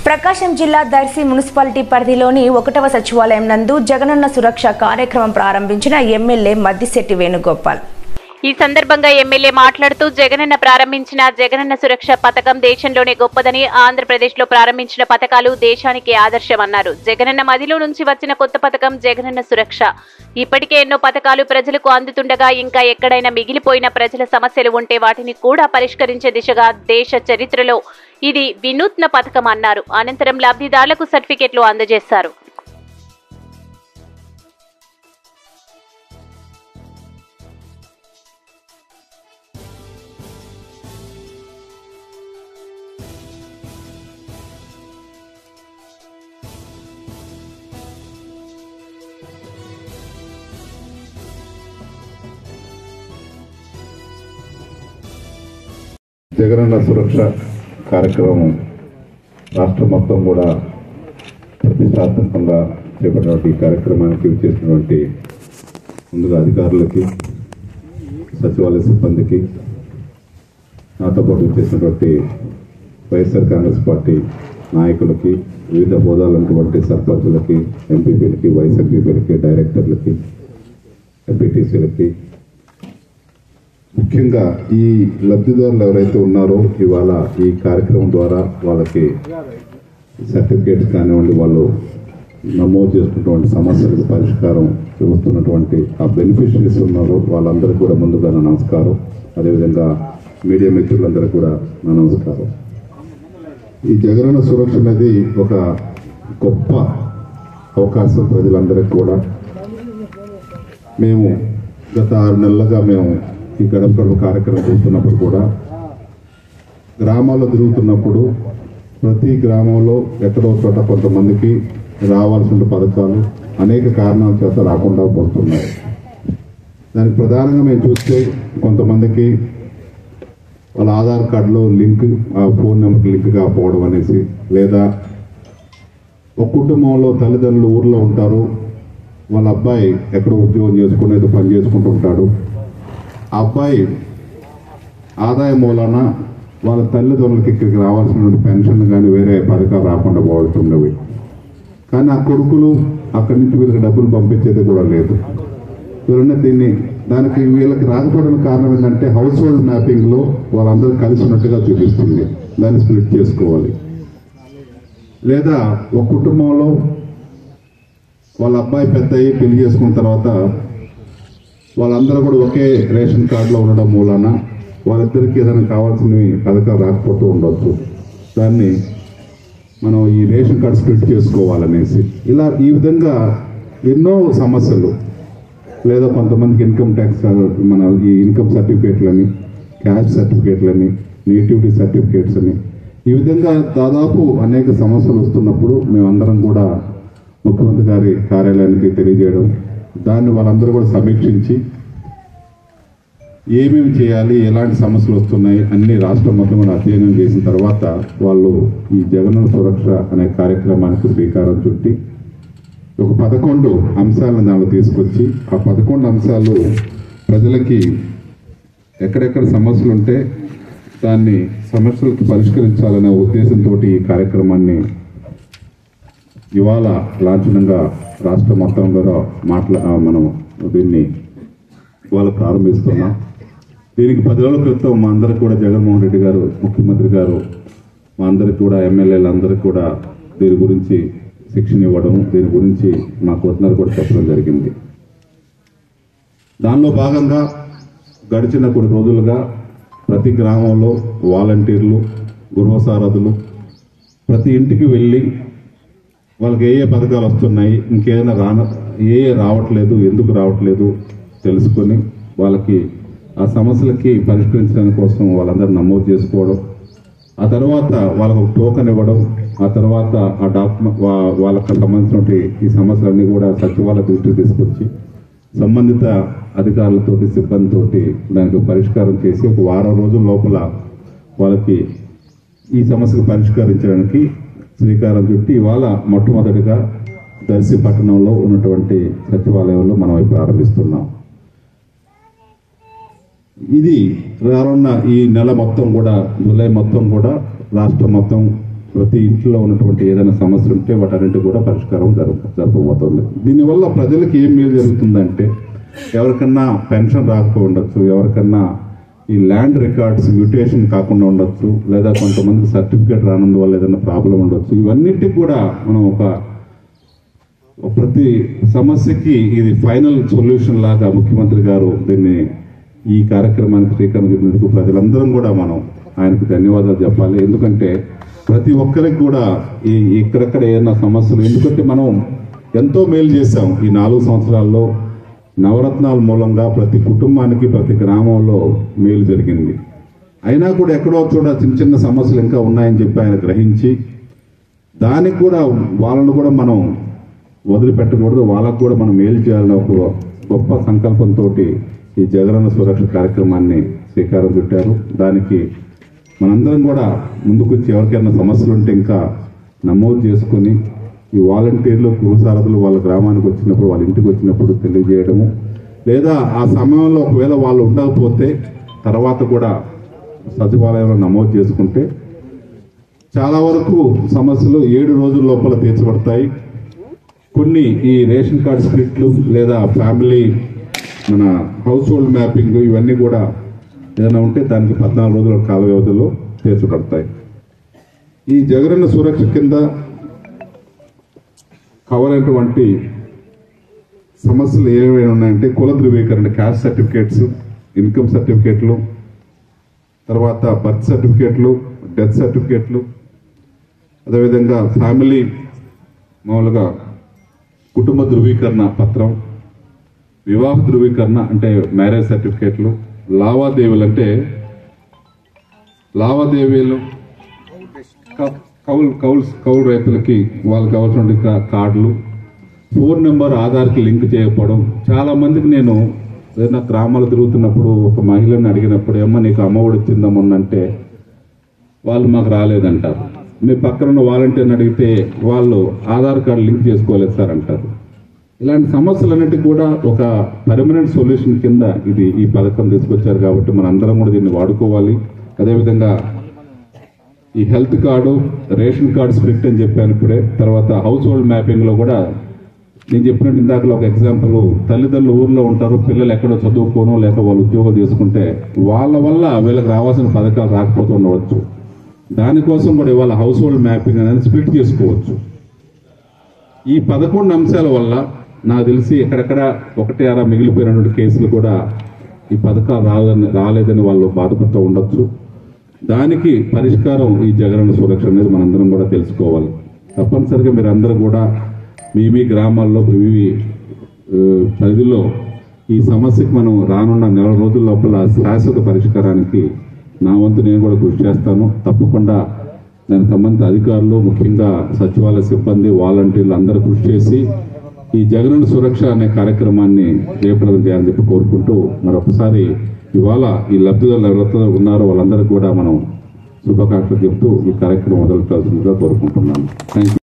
ప్రకాశం జిల్లా దర్శి మున్సిపాలిటీ పరిధిలోని ఒకటవ సచివాలయం నందు జగనన్న సురక్ష కార్యక్రమం ప్రారంభించిన ఎమ్మెల్యే మద్దిశెట్టి వేణుగోపాల్ ఈ సందర్భంగా ఎమ్మెల్యే మాట్లాడుతూ జగనన్న ప్రారంభించిన జగనన్న సురక్ష పథకం దేశంలోనే గొప్పదని ఆంధ్రప్రదేశ్లో ప్రారంభించిన పథకాలు దేశానికి ఆదర్శమన్నారు జగనన్న మదిలో నుంచి వచ్చిన కొత్త పథకం జగనన్న సురక్ష ఇప్పటికే ఎన్నో పథకాలు ప్రజలకు అందుతుండగా ఇంకా ఎక్కడైనా మిగిలిపోయిన ప్రజల సమస్యలు ఉంటే వాటిని కూడా పరిష్కరించే దిశగా దేశ చరిత్రలో ఇది వినూత్న పథకం అన్నారు అనంతరం లబ్ధిదారులకు సర్టిఫికెట్లు అందజేశారు జగనన్న సురక్ష కార్యక్రమం రాష్ట్రం మొత్తం కూడా ప్రతిష్టాత్మకంగా చేపట్టినటువంటి ఈ కార్యక్రమానికి చేసినటువంటి ముందుగా అధికారులకి సచివాలయ సిబ్బందికి నాతో పాటు చేసినటువంటి వైఎస్ఆర్ కాంగ్రెస్ పార్టీ నాయకులకి వివిధ హోదాలైనటువంటి సర్పంచులకి ఎంపీపీలకి వైస్ ఎంపీపీలకి డైరెక్టర్లకి ఎంపీటీసీలకి ముఖ్యంగా ఈ లబ్ధిదారులు ఎవరైతే ఉన్నారో ఇవాళ ఈ కార్యక్రమం ద్వారా వాళ్ళకి సర్టిఫికేట్స్ కానివ్వండి వాళ్ళు నమోదు చేసుకున్నటువంటి సమస్యలకు పరిష్కారం చూస్తున్నటువంటి ఆ బెనిఫిషరీస్ ఉన్నారో వాళ్ళందరికీ కూడా ముందుగా నా నమస్కారం అదేవిధంగా మీడియా మిత్రులందరికీ కూడా నా నమస్కారం ఈ జగనన్న సురక్ష అనేది ఒక గొప్ప అవకాశం ప్రజలందరికీ కూడా మేము గత ఆరు నెలలుగా మేము ఈ గడప గడప కార్యక్రమం చేస్తున్నప్పుడు కూడా గ్రామాల్లో తిరుగుతున్నప్పుడు ప్రతి గ్రామంలో ఎక్కడో చోట కొంతమందికి రావాల్సిన పథకాలు అనేక కారణాల చేత రాకుండా పోతున్నాయి దానికి ప్రధానంగా మేము చూస్తే కొంతమందికి వాళ్ళ ఆధార్ కార్డులో లింక్ ఆ ఫోన్ నెంబర్కి లింక్ కాకపోవడం అనేసి లేదా ఒక కుటుంబంలో తల్లిదండ్రులు ఊర్లో ఉంటారు వాళ్ళ అబ్బాయి ఎక్కడో ఉద్యోగం చేసుకుని ఏదో పని చేసుకుంటూ ఉంటాడు ఆ అబ్బాయి ఆదాయం మూలాన వాళ్ళ తల్లిదండ్రులకి ఇక్కడికి రావాల్సిన పెన్షన్ కానీ వేరే పథకాలు రాకుండా పోతుండేవి కానీ ఆ కొడుకులు అక్కడి నుంచి వీళ్ళకి డబ్బులు పంపించేది కూడా లేదు వీళ్ళన్న దీన్ని దానికి వీళ్ళకి రాకపోవడానికి కారణం ఏంటంటే హౌస్ హోల్డ్ మ్యాపింగ్లో వాళ్ళందరూ కలిసి ఉన్నట్టుగా చూపిస్తుంది దాన్ని స్ప్లిట్ చేసుకోవాలి లేదా ఒక కుటుంబంలో వాళ్ళ అబ్బాయి పెద్ద అయ్యి పెళ్లి చేసుకున్న తర్వాత వాళ్ళందరూ కూడా ఒకే రేషన్ కార్డులో ఉండడం మూలాన వాళ్ళిద్దరికి ఏదైనా కావాల్సినవి పథకాలు రాకపోతూ ఉండొచ్చు దాన్ని మనం ఈ రేషన్ కార్డు స్ప్లిట్ చేసుకోవాలనేసి ఇలా ఈ విధంగా ఎన్నో సమస్యలు లేదా కొంతమందికి ఇన్కమ్ ట్యాక్స్ మన ఈ ఇన్కమ్ సర్టిఫికేట్లని క్యాష్ సర్టిఫికేట్లని నేటివిటీ సర్టిఫికేట్స్ అని ఈ విధంగా దాదాపు అనేక సమస్యలు వస్తున్నప్పుడు మేమందరం కూడా ముఖ్యమంత్రి గారి కార్యాలయానికి తెలియజేయడం దాన్ని వాళ్ళందరూ కూడా సమీక్షించి ఏమేమి చేయాలి ఎలాంటి సమస్యలు వస్తున్నాయి అన్ని రాష్ట్రం మొత్తం కూడా అధ్యయనం చేసిన తర్వాత వాళ్ళు ఈ జగన్ సురక్ష అనే కార్యక్రమానికి శ్రీకారం చుట్టి ఒక పదకొండు అంశాలను దానిలో తీసుకొచ్చి ఆ పదకొండు అంశాలు ప్రజలకి ఎక్కడెక్కడ సమస్యలు ఉంటే దాన్ని సమస్యలకు పరిష్కరించాలనే ఉద్దేశంతో ఈ కార్యక్రమాన్ని ఇవాళ లాంఛనంగా రాష్ట్ర మొత్తం కూడా మాట్లా ఆ, మనం దీన్ని ఇవాళ ప్రారంభిస్తున్నాం దీనికి పది రోజుల క్రితం మా అందరికి కూడా జగన్మోహన్ రెడ్డి గారు ముఖ్యమంత్రి గారు మా అందరికి కూడా ఎమ్మెల్యేలు అందరికి కూడా దీని గురించి శిక్షణ ఇవ్వడం దీని గురించి మా కొత్తనర్ కూడా చెప్పడం జరిగింది దానిలో భాగంగా గడిచిన కొన్ని రోజులుగా ప్రతి గ్రామంలో వాలంటీర్లు గృహసారథులు ప్రతి ఇంటికి వెళ్ళి వాళ్ళకి ఏ ఏ పథకాలు వస్తున్నాయి ఇంకేదైనా రాన ఏ ఏ రావట్లేదు ఎందుకు రావట్లేదు తెలుసుకొని వాళ్ళకి ఆ సమస్యలకి పరిష్కరించడానికి కోసం వాళ్ళందరూ నమోదు చేసుకోవడం ఆ తర్వాత వాళ్ళకు ఒక టోకెన్ ఇవ్వడం ఆ తర్వాత ఆ డాక్యుమెంట్ వాళ్ళకి సంబంధించినటువంటి ఈ సమస్యలన్నీ కూడా సచివాలయ దృష్టికి తీసుకొచ్చి సంబంధిత అధికారులతోటి సిబ్బందితోటి దానికి పరిష్కారం చేసి ఒక వారం రోజుల లోపల వాళ్ళకి ఈ సమస్యకు పరిష్కరించడానికి శ్రీకారం చుట్టి ఇవాళ మొట్టమొదటిగా దర్శి పట్టణంలో ఉన్నటువంటి సచివాలయంలో మనం అవి ప్రారంభిస్తున్నాం ఇది రానున్న ఈ నెల మొత్తం కూడా జూలై మొత్తం కూడా రాష్ట్రం మొత్తం ప్రతి ఇంట్లో ఉన్నటువంటి ఏదైనా సమస్య ఉంటే వాటన్నిటి కూడా పరిష్కారం జరగ జరగబోతుంది దీనివల్ల ప్రజలకు ఏం మేలు జరుగుతుందంటే ఎవరికన్నా పెన్షన్ రాకపోయి ఉండొచ్చు ఎవరికన్నా ఈ ల్యాండ్ రికార్డ్స్ మ్యూటేషన్ కాకుండా ఉండొచ్చు లేదా కొంతమందికి సర్టిఫికేట్ రానందువల్ల ఏదైనా ప్రాబ్లం ఉండొచ్చు ఇవన్నిటికి కూడా మనం ఒక ప్రతి సమస్యకి ఇది ఫైనల్ సొల్యూషన్ లాగా ముఖ్యమంత్రి గారు దీన్ని ఈ కార్యక్రమానికి శ్రీకారం చుట్టినందుకు ప్రజలందరం కూడా మనం ఆయనకు ధన్యవాదాలు చెప్పాలి ఎందుకంటే ప్రతి ఒక్కరికి కూడా ఈ ఇక్కడెక్కడ ఏదైనా సమస్యలు ఎందుకంటే మనం ఎంతో మేలు చేశాం ఈ నాలుగు సంవత్సరాల్లో నవరత్నాల మూలంగా ప్రతి కుటుంబానికి ప్రతి గ్రామంలో మేలు జరిగింది అయినా కూడా ఎక్కడో చోట చిన్న చిన్న సమస్యలు ఇంకా ఉన్నాయని చెప్పి ఆయన గ్రహించి దానికి కూడా వాళ్ళను కూడా మనం వదిలిపెట్టకూడదు వాళ్ళకు కూడా మనం మేలు చేయాలని ఒక గొప్ప సంకల్పంతో ఈ జగనన్న సురక్ష కార్యక్రమాన్ని శ్రీకారం చుట్టారు దానికి మనందరం కూడా ముందుకొచ్చి ఎవరికైనా సమస్యలు ఉంటే ఇంకా నమోదు చేసుకొని ఈ వాలంటీర్లు గృహసారథులు వాళ్ళ గ్రామానికి వచ్చినప్పుడు వాళ్ళ ఇంటికి వచ్చినప్పుడు తెలియజేయడము లేదా ఆ సమయంలో ఒకవేళ వాళ్ళు ఉండకపోతే తర్వాత కూడా సచివాలయంలో నమోదు చేసుకుంటే చాలా వరకు సమస్యలు ఏడు రోజుల లోపల తీర్చబడతాయి కొన్ని ఈ రేషన్ కార్డ్ స్ప్లిట్లు లేదా ఫ్యామిలీ మన హౌస్ హోల్డ్ మ్యాపింగ్ ఇవన్నీ కూడా ఏదైనా ఉంటే దానికి పద్నాలుగు రోజుల కాల వ్యవధిలో తీర్చబడతాయి ఈ జగనన్న సురక్ష కింద కవర్ అయినటువంటి సమస్యలు ఏమైనా ఉన్నాయంటే కుల ధృవీకరణ క్యాస్ట్ సర్టిఫికేట్స్ ఇన్కమ్ సర్టిఫికేట్లు తర్వాత బర్త్ సర్టిఫికేట్లు డెత్ సర్టిఫికేట్లు అదేవిధంగా ఫ్యామిలీ మామూలుగా కుటుంబ ధృవీకరణ పత్రం వివాహ ధృవీకరణ అంటే మ్యారేజ్ సర్టిఫికేట్లు లావాదేవీలు అంటే లావాదేవీలు క- కౌలు కౌలు కౌలు రైతులకి వాళ్ళకి కావాల్సిన కా- కార్డులు ఫోన్ నెంబర్ ఆధార్కి లింక్ చేయకపోవడం చాలా మందికి నేను ఏదైనా గ్రామాలు తిరుగుతున్నప్పుడు ఒక మహిళని అడిగినప్పుడు ఏమో నీకు అమ్మఒడి వచ్చిందా మొన్న అంటే వాళ్ళు మాకు రాలేదంటారు మీ పక్కన ఉన్న వాలంటీర్ని అడిగితే వాళ్ళు ఆధార్ కార్డు లింక్ చేసుకోలేదు సార్ అంటారు ఇలాంటి సమస్యలన్నిటికీ కూడా ఒక పర్మనెంట్ సొల్యూషన్ కింద ఇది ఈ పథకం తీసుకొచ్చారు కాబట్టి మన అందరం కూడా దీన్ని వాడుకోవాలి అదేవిధంగా ఈ health card ration card split అని చెప్పాను ఇప్పుడే తర్వాత హౌస్ హోల్డ్ మ్యాపింగ్ లో కూడా నేను చెప్పినట్టు ఇందాకలో ఒక ఎగ్జాంపుల్ తల్లిదండ్రులు ఊర్లో ఉంటారు పిల్లలు ఎక్కడో చదువుకోను లేక వాళ్ళు ఉద్యోగం చేసుకుంటే వాళ్ళ వల్ల వీళ్ళకి రావాల్సిన పథకాలు రాకపోతూ ఉండవచ్చు దానికోసం కూడా ఇవాళ హౌస్ హోల్డ్ మ్యాపింగ్ అనేది స్ప్లిట్ చేసుకోవచ్చు ఈ పదకొండు అంశాల వల్ల నాకు తెలిసి ఎక్కడెక్కడ ఒకటి అర మిగిలిపోయినటువంటి కేసులు కూడా ఈ పథకాలు రాలేదని రాలేదని వాళ్ళు బాధపడుతూ ఉండొచ్చు దానికి పరిష్కారం ఈ జగనన్న సురక్ష అనేది మనందరం కూడా తెలుసుకోవాలి తప్పనిసరిగా మీరు అందరూ కూడా మీ మీ గ్రామాల్లో మీ మీ ఆ, పరిధిలో ఈ సమస్యకు మనం రానున్న నెల రోజుల లోపల శాశ్వత పరిష్కారానికి నా వంతు నేను కూడా కృషి చేస్తాను తప్పకుండా దానికి సంబంధిత అధికారులు ముఖ్యంగా సచివాలయ సిబ్బంది వాలంటీర్లు అందరూ కృషి చేసి ఈ జగనన్న సురక్ష అనే కార్యక్రమాన్ని జయప్రదం చేయాలని చెప్పి కోరుకుంటూ మరొకసారి ఇవాళ ఈ లబ్ధిదారులు ఎవరైతే ఉన్నారో వాళ్ళందరికీ కూడా మనం శుభాకాంక్షలు చెప్తూ ఈ కార్యక్రమం మొదలు కోరుకుంటున్నాను థ్యాంక్ యూ